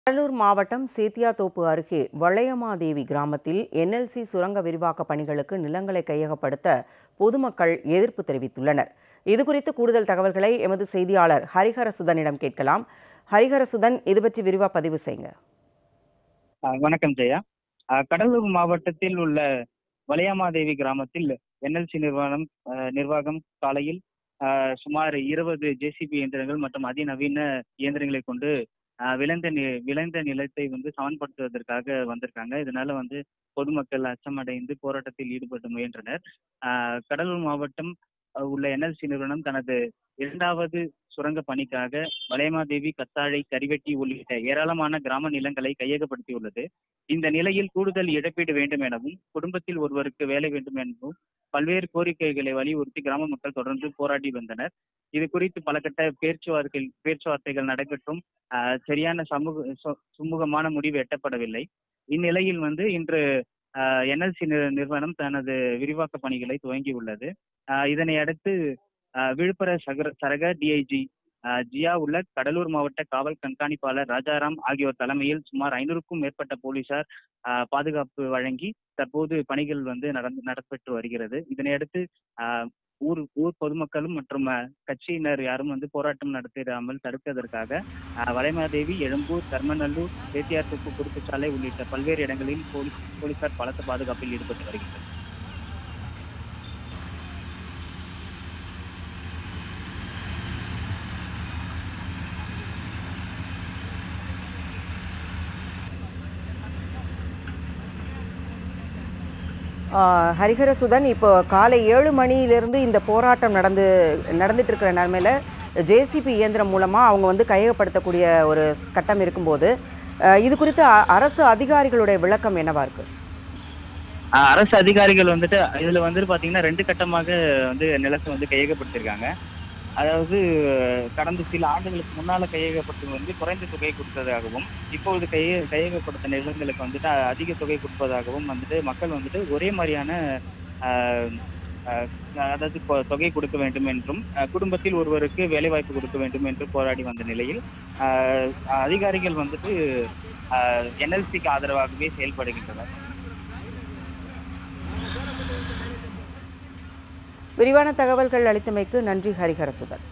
கடலூர் மாவட்டம் சேத்தியாத்தோப்பு அருகே வளையமாதேவி கிராமத்தில் என்எல்சி சுரங்க விரிவாக்க பணிகளுக்கு நிலங்களை கையகப்படுத்த பொதுமக்கள் எதிர்ப்பு தெரிவித்துள்ளனர் இதுகுறித்து கூடுதல் தகவல்களை எமது செய்தியாளர் ஹரிஹரசுதனிடம் கேட்கலாம் ஹரிஹரசுதன் இது பற்றி விரிவா பதிவு செய்யுங்க ஆஹ் வணக்கம் ஜெயா ஆஹ் கடலூர் மாவட்டத்தில் உள்ள வளையாமாதேவி கிராமத்தில் என்எல்சி நிறுவனம் ஆஹ் நிர்வாகம் காலையில் ஆஹ் சுமார் இருபது ஜேசிபி இயந்திரங்கள் மற்றும் அதிநவீன இயந்திரங்களை கொண்டு ஆஹ் விளைந்த நி- விளைந்த நிலத்தை வந்து சமன்படுத்துவதற்காக வந்திருக்காங்க இதனால வந்து பொதுமக்கள் அச்சமடைந்து போராட்டத்தில் ஈடுபட முயன்றனர் ஆஹ் கடலூர் மாவட்டம் ஆஹ் உள்ள என்எல்சி நிறுவனம் தனது இரண்டாவது சுரங்க பணிக்காக வளையமாதேவி கத்தாழை கரிவெட்டி உள்ளிட்ட ஏராளமான கிராம நிலங்களை கையகப்படுத்தியுள்ளது இந்த நிலையில் கூடுதல் இழப்பீடு வேண்டும் எனவும் குடும்பத்தில் ஒருவருக்கு வேலை வேண்டும் எனவும் பல்வேறு கோரிக்கைகளை வலியுறுத்தி கிராம மக்கள் தொடர்ந்து போராடி வந்தனர் இது குறித்து பல கட்ட பேச்சுவார்த்தை பேச்சுவார்த்தைகள் நடைபெற்றும் ஆஹ், சரியான சமூக சு- சுமூகமான முடிவு எட்டப்படவில்லை இந்நிலையில் வந்து இன்று என்எல்சி நிறுவனம் தனது விரிவாக்க பணிகளை துவங்கியுள்ளது ஆஹ், இதனை அடுத்து ஆஹ், விழுப்புர சகர சரக டிஐஜி ஜியா உள்ள கடலூர் மாவட்ட காவல் கண்காணிப்பாளர் ராஜாராம் ஆகியோர் தலைமையில் சுமார் ஐநூறுக்கும் மேற்பட்ட போலீசார் ஆஹ், பாதுகாப்பு வழங்கி தற்போது பணிகள் வந்து நடந்து நடைபெற்று வருகிறது இதனையடுத்து ஆஹ், ஊர் ஊர் பொதுமக்களும் மற்றும் ஆஹ், கட்சியினர் யாரும் வந்து போராட்டம் நடத்திடாமல் தடுப்பதற்காக ஆஹ், வளைமாதேவி எழும்பூர் கர்மநல்லூர் சேத்தியார்த்தோப்பு குறுக்குச்சாலை உள்ளிட்ட பல்வேறு இடங்களில் போலீஸ் போலீசார் பலத்த பாதுகாப்பில் ஈடுபட்டு வருகின்றனர் ஆஹ், ஹரிஹரசுதன் இப்போ காலை ஏழு மணியிலிருந்து இந்த போராட்டம் நடந்து நடந்துட்டு இருக்கிற நிலைமையில ஜேசிபி இயந்திரம் மூலமாக அவங்க வந்து கையகப்படுத்தக்கூடிய ஒரு கட்டம் இருக்கும்போது ஆஹ், இது குறித்து அ- அரசு அதிகாரிகளுடைய விளக்கம் என்னவா இருக்கு ஆஹ் அரசு அதிகாரிகள் வந்துட்டு இதுல வந்து பாத்தீங்கன்னா ரெண்டு கட்டமாக வந்து நிலத்தை வந்து கையகப்படுத்தியிருக்காங்க அதாவது கடந்த சில ஆண்டுகளுக்கு முன்னால கையகப்படுத்துவது வந்து குறைந்த தொகை கொடுத்ததாகவும் இப்பொழுது கைய கையகப்படுத்த நிலங்களுக்கு வந்துட்டு அதிக தொகை கொடுப்பதாகவும் வந்துட்டு மக்கள் வந்துட்டு ஒரே மாதிரியான ஆஹ், ஆஹ், அதாவது கொ- தொகை கொடுக்க வேண்டும் என்றும் ஆஹ், குடும்பத்தில் ஒருவருக்கு வேலைவாய்ப்பு கொடுக்க வேண்டும் என்று போராடி வந்த நிலையில் ஆஹ், அதிகாரிகள் வந்துட்டு என்எல்சிக்கு ஆதரவாகவே செயல்படுகின்றனர் விரிவான தகவல்கள் அளித்தமைக்கு நன்றி ஹரிஹரசுதன்